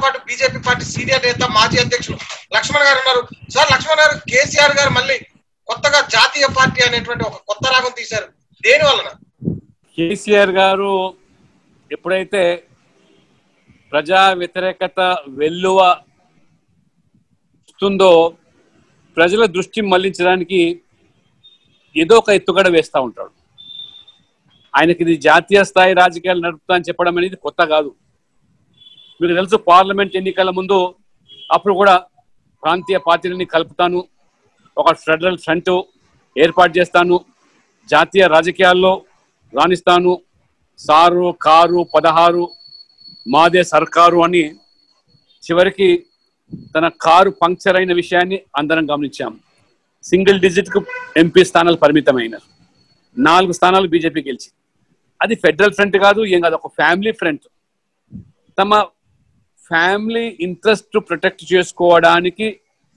పాటు BJP party senior నేత మాజీ అధ్యక్షులు లక్ష్మణ్ గారు ఉన్నారు సార్ లక్ష్మణ్ గారు కేసీఆర్ గారు మళ్ళీ కొత్తగా జాతీయ పార్టీ అనేటువంటి ఒక కొత్త రాగం తీశారు దేని వలన కేసీఆర్ గారు ఎప్పుడైతే ప్రజా వ్యతిరేకత వెల్లువ వస్తుందో ప్రజల దృష్టి మళ్లించడానికి ఏదో ఒక ఎత్తుగడ వేస్తూ ఉంటాడు ఆయనకి ఇది జాతీయ స్థాయి రాజకీయాలు నడుపుతా అని చెప్పడం అనేది కొత్త కాదు మీకు తెలుసు పార్లమెంట్ ఎన్నికల ముందు అప్పుడు కూడా ప్రాంతీయ పార్టీలని కలుపుతాను ఒక ఫెడరల్ ఫ్రంట్ ఏర్పాటు చేస్తాను జాతీయ రాజకీయాల్లో రాణిస్తాను సారు కారు పదహారు మాదే సర్కారు అని చివరికి తన కారు పంక్చర్ అయిన విషయాన్ని అందరం గమనించాం సింగిల్ డిజిట్ కు ఎంపీ స్థానాలు పరిమితమైన నాలుగు స్థానాలు బీజేపీ గెలిచి అది ఫెడరల్ ఫ్రంట్ కాదు ఏం కాదు ఒక ఫ్యామిలీ ఫ్రంట్ తమ ఫ్యామిలీ ఇంట్రెస్ట్ ప్రొటెక్ట్ చేసుకోవడానికి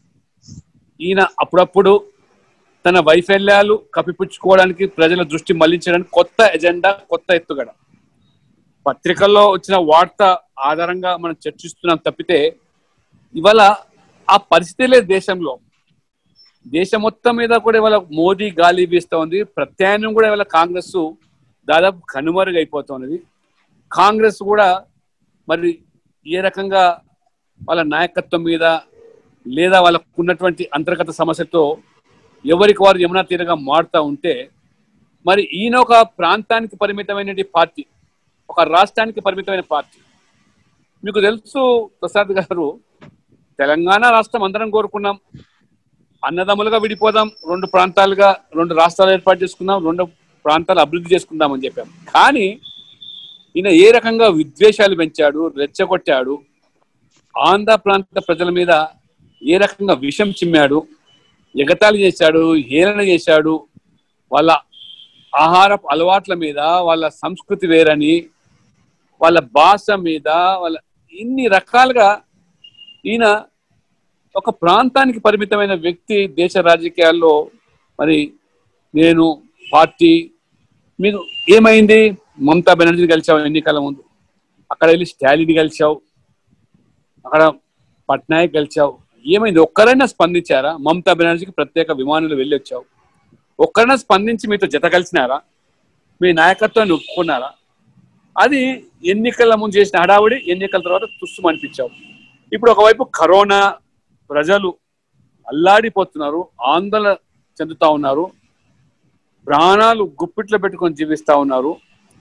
ఈయన అప్పుడప్పుడు తన వైఫల్యాలు కప్పిపుచ్చుకోవడానికి ప్రజల దృష్టి మళ్లించడానికి కొత్త ఎజెండా కొత్త ఎత్తుగడ పత్రికల్లో వచ్చిన వార్త ఆధారంగా మనం చర్చిస్తున్నాం తప్పితే ఇవాళ ఆ పరిస్థితి లేదు దేశంలో దేశం మొత్తం మీద కూడా ఇవాళ మోదీ గాలి వీస్తూ ఉంది ప్రత్యామ్నాయం కూడా ఇవాళ కాంగ్రెస్ దాదాపు కనుమరుగైపోతున్నది కాంగ్రెస్ కూడా మరి ఏ రకంగా వాళ్ళ నాయకత్వం మీద లేదా వాళ్ళకు ఉన్నటువంటి అంతర్గత సమస్యతో ఎవరికి వారు యమునా తీరగా మారుతూ ఉంటే మరి ఈయన ఒక ప్రాంతానికి పరిమితమైన పార్టీ ఒక రాష్ట్రానికి పరిమితమైన పార్టీ మీకు తెలుసు ప్రసాద్ గారు తెలంగాణ రాష్ట్రం అందరం కోరుకున్నాం అన్నదమ్ములుగా విడిపోదాం రెండు ప్రాంతాలుగా రెండు రాష్ట్రాలు ఏర్పాటు చేసుకుందాం రెండు ప్రాంతాలు అభివృద్ధి చేసుకుందాం అని చెప్పాం కానీ ఈయన ఏ రకంగా విద్వేషాలు పెంచాడు రెచ్చగొట్టాడు ఆంధ్ర ప్రాంత ప్రజల మీద ఏ రకంగా విషం చిమ్మాడు ఎగతాళి చేశాడు హేళన చేశాడు వాళ్ళ ఆహారపు అలవాట్ల మీద వాళ్ళ సంస్కృతి వేరని వాళ్ళ భాష మీద వాళ్ళ ఇన్ని రకాలుగా ఈయన ఒక ప్రాంతానికి పరిమితమైన వ్యక్తి దేశ రాజకీయాల్లో మరి నేను పార్టీ మీకు ఏమైంది మమతా బెనర్జీని కలిసావు ఎన్నికల ముందు అక్కడ వెళ్ళి స్టాలిన్ కలిసావు అక్కడ పట్నాయక్ కలిసావు ఏమైంది ఒక్కరైనా స్పందించారా మమతా బెనర్జీకి ప్రత్యేక విమానాలు వెళ్ళి వచ్చావు ఒక్కరైనా స్పందించి మీతో జత కలిసినారా మీ నాయకత్వాన్ని ఒప్పుకున్నారా అది ఎన్నికల ముందు చేసిన హడావుడి ఎన్నికల తర్వాత తుస్సు అనిపించావు ఇప్పుడు ఒకవైపు కరోనా ప్రజలు అల్లాడిపోతున్నారు ఆందోళన చెందుతా ఉన్నారు ప్రాణాలు గుప్పిట్లో పెట్టుకొని జీవిస్తా ఉన్నారు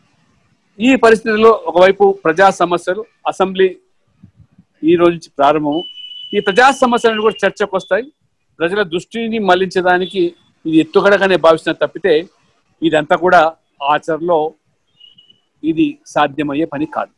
ఈ పరిస్థితిలో ఒకవైపు ప్రజా సమస్యలు అసెంబ్లీ ఈ రోజు నుంచి ప్రారంభము ఈ ప్రజా సమస్యలను కూడా చర్చకు వస్తాయి ప్రజల దృష్టిని మళ్లించడానికి ఇది ఎత్తుగడగానే భావిస్తున్న తప్పితే ఇదంతా కూడా ఆచరణలో ఇది సాధ్యమయ్యే పని కాదు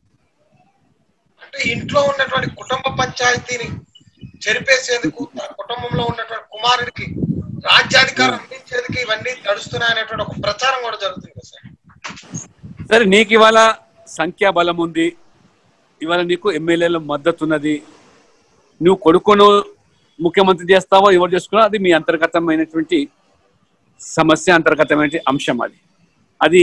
అంటే ఇంట్లో ఉన్నటువంటి కుటుంబ పంచాయతీని చెరిపేసేందుకు తన కుటుంబంలో ఉన్నటువంటి కుమారుడికి రాజ్యాధికారం అందించేందుకు ఇవన్నీ నడుస్తున్నాయనేటువంటి ఒక ప్రచారం కూడా జరుగుతుంది కదా సార్ సరే నీకు ఇవాళ సంఖ్యాబలం ఉంది ఇవాళ నీకు ఎమ్మెల్యేల మద్దతు ఉన్నది నువ్వు కొడుకును ముఖ్యమంత్రి చేస్తావో ఎవరు చేసుకున్నా అది మీ అంతర్గతమైనటువంటి సమస్య అంతర్గతమైన అంశం అది అది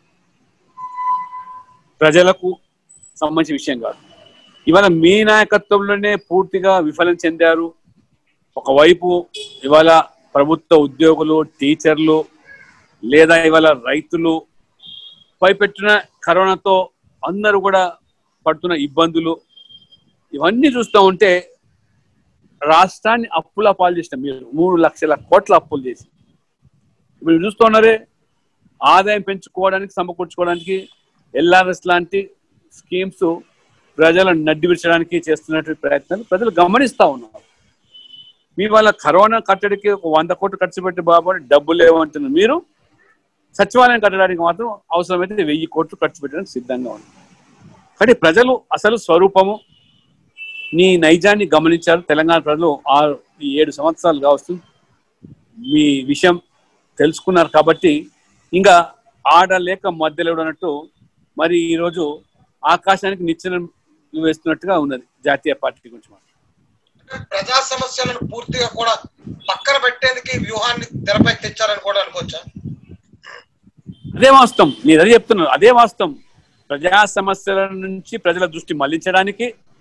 ప్రజలకు సంబంధించిన విషయం కాదు ఇవాళ మీ నాయకత్వంలోనే పూర్తిగా విఫలం చెందారు ఒకవైపు ఇవాళ ప్రభుత్వ ఉద్యోగులు టీచర్లు లేదా ఇవాళ రైతులు పైపెట్టిన కరోనాతో అందరూ కూడా పడుతున్న ఇబ్బందులు ఇవన్నీ చూస్తూ ఉంటే రాష్ట్రాన్ని అప్పుల పాలు చేసిన మీరు మూడు లక్షల కోట్ల అప్పులు చేసి ఇప్పుడు చూస్తున్నారే ఆదాయం పెంచుకోవడానికి సమకూర్చుకోవడానికి ఎల్ఆర్ఎస్ లాంటి స్కీమ్స్ ప్రజలను నడ్డి విరచడానికి చేస్తున్నటువంటి ప్రయత్నాలు ప్రజలు గమనిస్తా ఉన్నారు మీ వాళ్ళ కరోనా కట్టడికి ఒక వంద కోట్లు ఖర్చు పెట్టి బాబు అని డబ్బులు లేవంటున్నారు మీరు సచివాలయం కట్టడానికి మాత్రం అవసరమైతే వెయ్యి కోట్లు ఖర్చు పెట్టడానికి సిద్ధంగా ఉంది కానీ ప్రజలు అసలు స్వరూపము నీ నైజాన్ని గమనించారు తెలంగాణ ప్రజలు ఆ ఈ ఏడు సంవత్సరాలు కావచ్చు మీ విషయం తెలుసుకున్నారు కాబట్టి ఇంకా ఆడ లేక మధ్యలో అన్నట్టు మరి ఈరోజు ఆకాశానికి నిచ్చెన వేస్తున్నట్టుగా ఉన్నది జాతీయ పార్టీ గురించి మాట్లాడుతూ. అంటే ప్రజా సమస్యలను పూర్తిగా కూడా పక్కన పెట్టేందుకు ఈ వ్యూహాన్ని తెరపైకి తెచ్చారని కూడా అనుకోవచ్చా అదే వాస్తవం నేను అదే చెప్తున్నాను అదే వాస్తవం ప్రజా సమస్యల నుంచి ప్రజల దృష్టి మళ్లించడానికి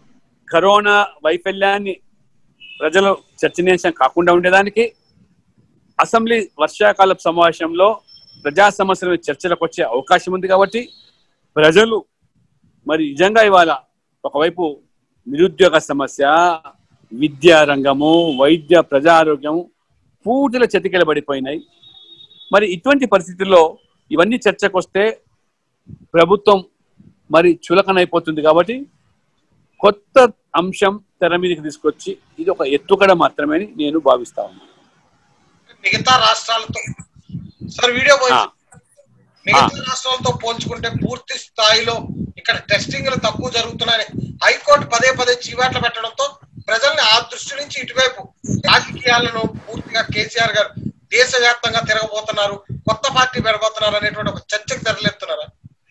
కరోనా వైఫల్యాన్ని ప్రజలు చర్చనీయాంశం కాకుండా ఉండేదానికి అసెంబ్లీ వర్షాకాల సమావేశంలో ప్రజా సమస్యల చర్చలకు వచ్చే అవకాశం ఉంది కాబట్టి ప్రజలు మరి నిజంగా ఇవాళ ఒకవైపు నిరుద్యోగ సమస్య విద్యా రంగము వైద్య ప్రజా ఆరోగ్యము పూర్తిగా చతికిల పడిపోయినాయి మరి ఇటువంటి పరిస్థితుల్లో ఇవన్నీ చర్చకు వస్తే ప్రభుత్వం మరి చులకనైపోతుంది కాబట్టి కొత్త అంశం తెర మీదకి తీసుకొచ్చి ఇది ఒక ఎత్తుగడ మాత్రమే అని నేను భావిస్తా ఉన్నాను మిగతా రాష్ట్రాలతో సార్ వీడియో ఆ, పోయింది మిగతా రాష్ట్రాలతో పోల్చుకుంటే పూర్తి స్థాయిలో ఇక్కడ టెస్టింగ్లు తక్కువ జరుగుతున్నాయని హైకోర్టు పదే పదే చీవాట్లు పెట్టడంతో ప్రజల్ని ఆ దృష్టి నుంచి ఇటువైపు రాజకీయాలను పూర్తిగా కేసీఆర్ గారు దేశవ్యాప్తంగా తిరగబోతున్నారు కొత్త పార్టీ పెరగబోతున్నారు అనేటువంటి ఒక చర్చకు తెరలేస్తున్నారా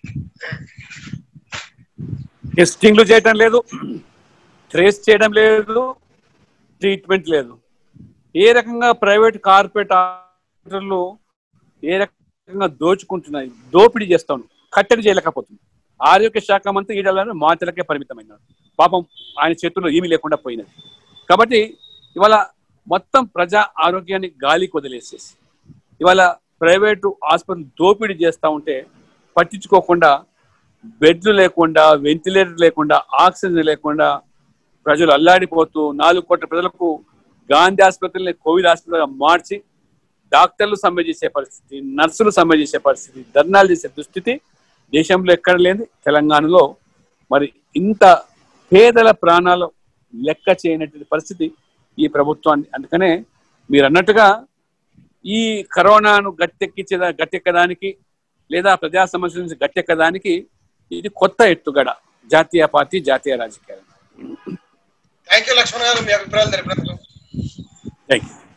టెస్టింగ్లు చేయటం లేదు ట్రేస్ చేయడం లేదు ట్రీట్మెంట్ లేదు ఏ రకంగా ప్రైవేట్ కార్పొరేట్ హాస్పిటల్లు ఏ రకంగా దోచుకుంటున్నాయి దోపిడీ చేస్తాను కట్టడి చేయలేకపోతుంది ఆరోగ్య శాఖ మంత్రి ఈడలను మాటలకే పరిమితమైనాడు పాపం ఆయన చేతుల్లో ఏమీ లేకుండా పోయినది కాబట్టి ఇవాళ మొత్తం ప్రజా ఆరోగ్యాన్ని గాలికి వదిలేసేసి ఇవాళ ప్రైవేటు హాస్పిటల్ దోపిడీ చేస్తూ ఉంటే పట్టించుకోకుండా బెడ్లు లేకుండా వెంటిలేటర్ లేకుండా ఆక్సిజన్ లేకుండా ప్రజలు అల్లాడిపోతూ నాలుగు కోట్ల ప్రజలకు గాంధీ ఆసుపత్రిని కోవిడ్ ఆసుపత్రిగా మార్చి డాక్టర్లు సమ్మె చేసే పరిస్థితి నర్సులు సమ్మె చేసే పరిస్థితి ధర్నాలు చేసే దుస్థితి దేశంలో ఎక్కడ లేని తెలంగాణలో మరి ఇంత పేదల ప్రాణాలు లెక్క చేయనటువంటి పరిస్థితి ఈ ప్రభుత్వాన్ని అందుకనే మీరు అన్నట్టుగా ఈ కరోనాను గట్టెక్కించే గట్టెక్కడానికి లేదా ప్రజా సమస్యల నుంచి గట్టెక్కడానికి ఇది కొత్త ఎత్తుగడ జాతీయ పార్టీ జాతీయ రాజకీయాలు థ్యాంక్ యూ లక్ష్మణ్ గారు మీ అభిప్రాయాలు తెలిపినందుకు థ్యాంక్ యూ